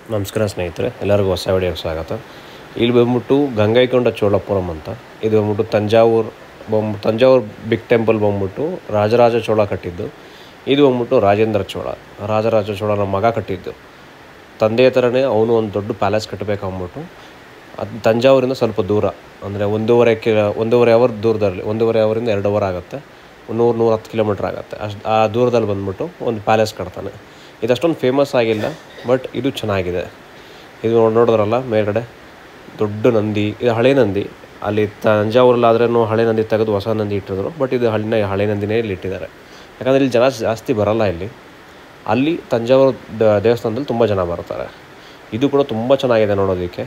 ನಮಸ್ಕಾರ ಸ್ನೇಹಿತರೆ ಎಲ್ಲರಿಗೂ ಹೊಸ ವಿಡಿಯೋಗೆ ಸ್ವಾಗತ ಇಲ್ಲಿ ಬಂದ್ಬಿಟ್ಟು ಗಂಗೈಕೊಂಡ ಚೋಳಪುರಂ ಅಂತ ಇದು ಬಂದ್ಬಿಟ್ಟು ತಂಜಾವೂರು ಬಂಬ್ ತಂಜಾವೂರು ಬಿಗ್ ಟೆಂಪಲ್ ಬಂದ್ಬಿಟ್ಟು ರಾಜರಾಜ ಚೋಳ ಕಟ್ಟಿದ್ದು ಇದು ಬಂದ್ಬಿಟ್ಟು ರಾಜೇಂದ್ರ ಚೋಳ ರಾಜರಾಜ ಚೋಳನ ಮಗ ಕಟ್ಟಿದ್ದು ತಂದೆಯ ಥರನೇ ಅವನು ಒಂದು ದೊಡ್ಡ ಪ್ಯಾಲೇಸ್ ಕಟ್ಟಬೇಕು ಅಂದ್ಬಿಟ್ಟು ಅದು ತಂಜಾವೂರಿಂದ ಸ್ವಲ್ಪ ದೂರ ಅಂದರೆ ಒಂದೂವರೆ ಕಿಲ ಒಂದೂವರೆ ಅವರ್ ದೂರದಲ್ಲಿ ಒಂದೂವರೆ ಅವರಿಂದ ಎರಡು ಅವರ್ ಆಗುತ್ತೆ ನೂರು ನೂರ ಹತ್ತು ಕಿಲೋಮೀಟ್ರ್ ಆಗುತ್ತೆ ಅಷ್ಟು ಆ ದೂರದಲ್ಲಿ ಬಂದ್ಬಿಟ್ಟು ಒಂದು ಪ್ಯಾಲೇಸ್ ಕಟ್ತಾನೆ ಇದಷ್ಟೊಂದು ಫೇಮಸ್ ಆಗಿಲ್ಲ ಬಟ್ ಇದು ಚೆನ್ನಾಗಿದೆ ಇದು ನೋಡ್- ನೋಡಿದ್ರಲ್ಲ ಮೇಲ್ಗಡೆ ದೊಡ್ಡ ನಂದಿ ಇದು ಹಳೆ ನಂದಿ ಅಲ್ಲಿ ತಂಜಾವೂರಲ್ಲಾದ್ರೂ ಹಳೆ ನಂದಿ ತೆಗೆದು ಹೊಸ ನಂದಿ ಇಟ್ಟಿದ್ರು ಬಟ್ ಇದು ಹಳ್ಳಿನ ಹಳೆ ನಂದಿನೇ ಇಲ್ಲಿ ಇಟ್ಟಿದ್ದಾರೆ ಯಾಕಂದರೆ ಇಲ್ಲಿ ಜನ ಜಾಸ್ತಿ ಬರಲ್ಲ ಇಲ್ಲಿ ಅಲ್ಲಿ ತಂಜಾವೂರು ದ- ದೇವಸ್ಥಾನದಲ್ಲಿ ತುಂಬ ಜನ ಬರ್ತಾರೆ ಇದು ಕೂಡ ತುಂಬ ಚೆನ್ನಾಗಿದೆ ನೋಡೋದಕ್ಕೆ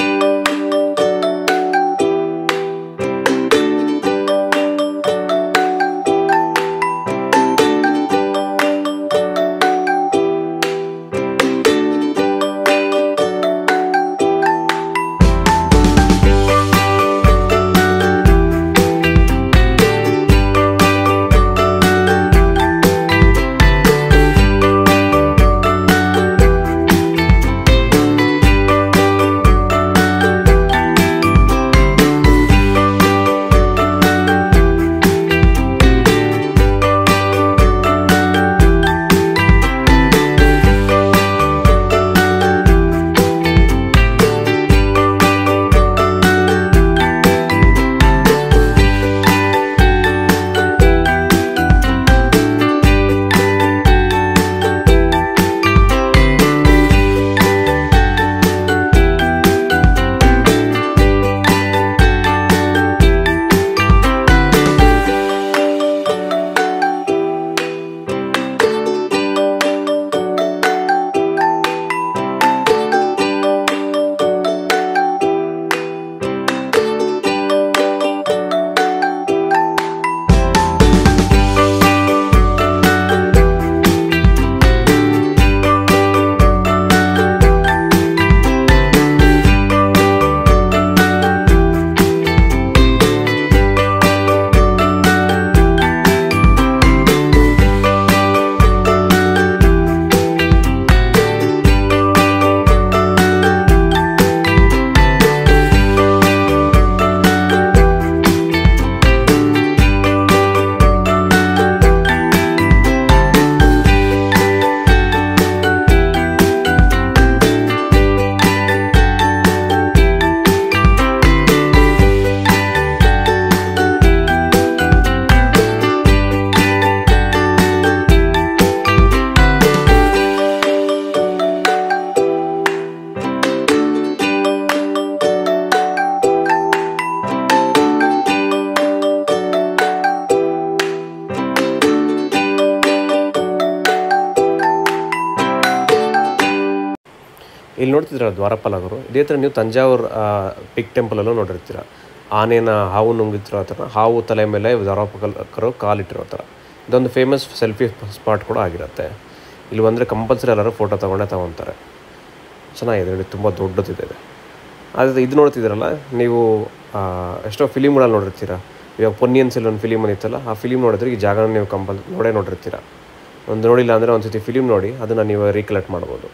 ಇಲ್ಲಿ ನೋಡ್ತಿದ್ದೀರ ದ್ವಾರಪಾಲಕರು ಇದೇ ಥರ ನೀವು ತಂಜಾವೂರು ಪಿಕ್ ಟೆಂಪಲಲ್ಲೂ ನೋಡಿರ್ತೀರ ಆನೆನ ಹಾವು ನುಂಗಿತಿರೋ ಥರ ಹಾವು ತಲೆ ಮೇಲೆ ದ್ವಾರಪಾಲಕರು ಕಾಲಿಟ್ಟಿರೋ ಥರ ಇದೊಂದು ಫೇಮಸ್ ಸೆಲ್ಫಿ ಸ್ಪಾಟ್ ಕೂಡ ಆಗಿರುತ್ತೆ ಇಲ್ಲಿ ಬಂದರೆ ಕಂಪಲ್ಸರಿ ಎಲ್ಲರೂ ಫೋಟೋ ತೊಗೊಂಡೇ ತೊಗೊತಾರೆ ಚೆನ್ನಾಗಿದೆ ನೋಡಿ ತುಂಬ ದೊಡ್ಡದಿದೆ ಇದು. ಆದರೆ ಇದು ನೋಡ್ತಿದ್ದೀರಲ್ಲ ನೀವು ಆ, ಎಷ್ಟೋ ಫಿಲಿಮ್ಗಳಲ್ಲಿ ನೋಡಿರ್ತೀರ ಇವಾಗ ಪೊನ್ನಿಯನ್ ಸೆಲ್ವನ್ ಫಿಲಿಮ್ ಬಂದಿತ್ತಲ್ಲ ಆ ಫಿಲಿಮ್ ನೋಡಿದ್ರೆ ಈ ಜಾಗನ ನೀವು ಕಂಪಲ್ ನೋಡೇ ನೋಡಿರ್ತೀರ ಒಂದು ನೋಡಿಲ್ಲ ಅಂದರೆ ಒಂದು ಸತಿ ಫಿಲಿಮ್ ನೋಡಿ ಅದನ್ನು ನೀವು ರೀಕಲೆಕ್ಟ್ ಮಾಡ್ಬೋದು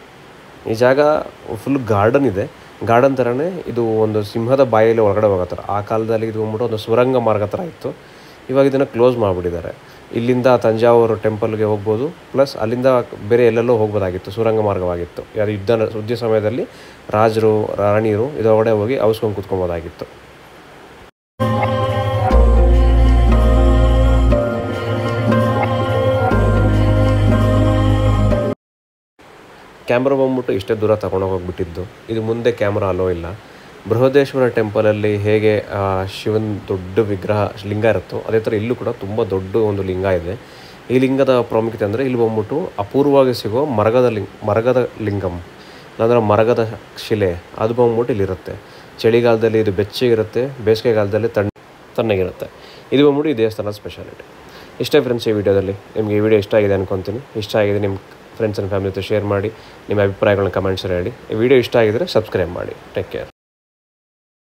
ಈ ಜಾಗ ಫುಲ್ ಗಾರ್ಡನ್ ಇದೆ ಗಾರ್ಡನ್ ಥರನೇ ಇದು ಒಂದು ಸಿಂಹದ ಬಾಯಲ್ಲಿ ಒಳಗಡೆ ಹೋಗತ್ತಾರೆ ಆ ಕಾಲದಲ್ಲಿ ಇದು ಬಂದ್ಬಿಟ್ಟು ಒಂದು ಸುರಂಗ ಮಾರ್ಗ ಥರ ಇತ್ತು ಇವಾಗ ಇದನ್ನು ಕ್ಲೋಸ್ ಮಾಡಿಬಿಟ್ಟಿದ್ದಾರೆ ಇಲ್ಲಿಂದ ತಂಜಾವೂರು ಟೆಂಪಲ್ಗೆ ಹೋಗ್ಬೋದು ಪ್ಲಸ್ ಅಲ್ಲಿಂದ ಬೇರೆ ಎಲ್ಲೆಲ್ಲೋ ಹೋಗ್ಬೋದಾಗಿತ್ತು ಸುರಂಗ ಮಾರ್ಗವಾಗಿತ್ತು ಯಾರು ಯುದ್ಧ ನ- ಯುದ್ಧ ಸಮಯದಲ್ಲಿ ರಾಜರು ರಾಣಿಯರು ಇದರೊಳಗಡೆ ಹೋಗಿ ಅವಸ್ಕೊಂಡು ಕೂತ್ಕೊಬೋದಾಗಿತ್ತು ಕ್ಯಾಮ್ರಾ ಬಂದ್ಬಿಟ್ಟು ಇಷ್ಟೇ ದೂರ ತಗೊಂಡೋಗಿ ಹೋಗ್ಬಿಟ್ಟಿದ್ದು ಇದು ಮುಂದೆ ಕ್ಯಾಮ್ರಾ ಅಲೋ ಇಲ್ಲ ಬೃಹದೇಶ್ವರ ಟೆಂಪಲಲ್ಲಿ ಹೇಗೆ ಆ, ಶಿವನ ದೊಡ್ಡ ವಿಗ್ರಹ ಲಿಂಗ ಇರುತ್ತೋ ಅದೇ ಥರ ಇಲ್ಲೂ ಕೂಡ ತುಂಬ ದೊಡ್ಡ ಒಂದು ಲಿಂಗ ಇದೆ ಈ ಲಿಂಗದ ಪ್ರಾಮುಖ್ಯತೆ ಅಂದರೆ ಇಲ್ಲಿ ಬಂದ್ಬಿಟ್ಟು ಅಪೂರ್ವವಾಗಿ ಸಿಗೋ ಮರಗದ ಲಿಂಗ ಮರಗದ ಲಿಂಗಂ ಇಲ್ಲಾಂದ್ರೆ ಮರಗದ ಶಿಲೆ ಅದು ಬಂದ್ಬಿಟ್ಟು ಇಲ್ಲಿರುತ್ತೆ ಚಳಿಗಾಲದಲ್ಲಿ ಇದು ಬೆಚ್ಚಗಿರುತ್ತೆ ಬೇಸಿಗೆಗಾಲದಲ್ಲಿ ತಣ್ಣ ತಣ್ಣಗಿರುತ್ತೆ ಇದು ಬಂದ್ಬಿಟ್ಟು ಈ ದೇವಸ್ಥಾನದ ಸ್ಪೆಷಾಲಿಟಿ ಇಷ್ಟೇ ಫ್ರೆಂಡ್ಸ್ ಈ ವಿಡಿಯೋದಲ್ಲಿ ನಿಮಗೆ ಈ ವಿಡಿಯೋ ಇಷ್ಟ ಆಗಿದೆ ಅನ್ಕೊತೀನಿ ಇಷ್ಟ ಆಗಿದೆ ನಿಮ್ಮ ಫ್ರೆಂಡ್ಸ್ ಆ್ಯಂಡ್ ಫ್ಯಾಮಿಲಿ ಜೊತೆ ಶೇರ್ ಮಾಡಿ ನಿಮ್ಮ ಅಭಿಪ್ರಾಯಗಳನ್ನ ಕಮೆಂಟ್ಸ್ ಹೇಳಿ ಈ ವಿಡಿಯೋ ಇಷ್ಟ ಆಗಿದ್ರೆ ಸಬ್ಸ್ಕ್ರೈಬ್ ಮಾಡಿ ಟೇಕ್ ಕೇರ್